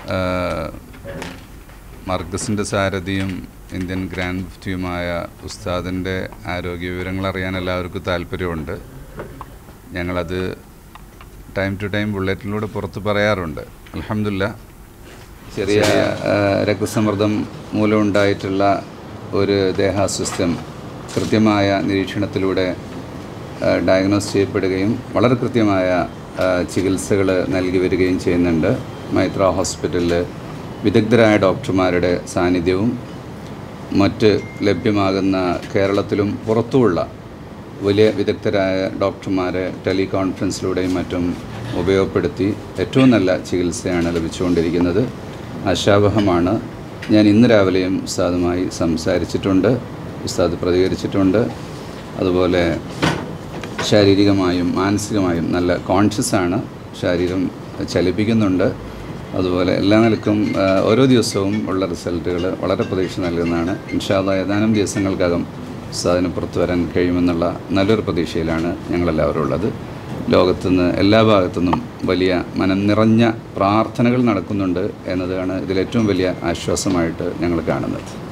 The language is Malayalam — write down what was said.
മർഗസിൻ്റെ സാരഥിയും ഇന്ത്യൻ ഗ്രാൻഡ് മുഫ്തിയുമായ ഉസ്താദിൻ്റെ ആരോഗ്യ വിവരങ്ങൾ അറിയാൻ എല്ലാവർക്കും താല്പര്യമുണ്ട് ഞങ്ങളത് ടൈം ടു ടൈം ബുള്ളറ്റിലൂടെ പുറത്ത് പറയാറുണ്ട് അലഹമില്ല ചെറിയ ആ, രക്തസമ്മർദ്ദം മൂലമുണ്ടായിട്ടുള്ള ഒരു ദേഹാസ്വസ്ഥ്യം കൃത്യമായ നിരീക്ഷണത്തിലൂടെ ഡയഗ്നോസ് ചെയ്യപ്പെടുകയും വളരെ കൃത്യമായ ചികിത്സകൾ നൽകി വരികയും ചെയ്യുന്നുണ്ട് മൈത്ര ഹോസ്പിറ്റലിൽ വിദഗ്ധരായ ഡോക്ടർമാരുടെ സാന്നിധ്യവും മറ്റ് ലഭ്യമാകുന്ന കേരളത്തിലും പുറത്തുമുള്ള വലിയ വിദഗ്ധരായ ഡോക്ടർമാരെ ടെലികോൺഫറൻസിലൂടെയും മറ്റും ഉപയോഗപ്പെടുത്തി ഏറ്റവും നല്ല ചികിത്സയാണ് ലഭിച്ചുകൊണ്ടിരിക്കുന്നത് ആശാവഹമാണ് ഞാൻ ഇന്ന് രാവിലെയും ഉസ്താദുമായി സംസാരിച്ചിട്ടുണ്ട് ഉസ്താദ് പ്രതികരിച്ചിട്ടുണ്ട് അതുപോലെ ശാരീരികമായും മാനസികമായും നല്ല കോൺഷ്യസ് ആണ് ശരീരം ചലിപ്പിക്കുന്നുണ്ട് അതുപോലെ എല്ലാ നിലക്കും ആ, ഓരോ ദിവസവും ഉള്ള റിസൾട്ടുകൾ വളരെ പ്രതീക്ഷ നൽകുന്നതാണ് ഇൻഷാല്ല ഏതാനും ദിവസങ്ങൾക്കകം ഉസ്താദിന് പുറത്തു വരാൻ കഴിയുമെന്നുള്ള നല്ലൊരു പ്രതീക്ഷയിലാണ് ഞങ്ങളെല്ലാവരും ഉള്ളത് ലോകത്തുനിന്ന് എല്ലാ ഭാഗത്തുനിന്നും വലിയ മനം നിറഞ്ഞ പ്രാർത്ഥനകൾ നടക്കുന്നുണ്ട് എന്നതാണ് ഇതിലേറ്റവും വലിയ ആശ്വാസമായിട്ട് ഞങ്ങൾ കാണുന്നത്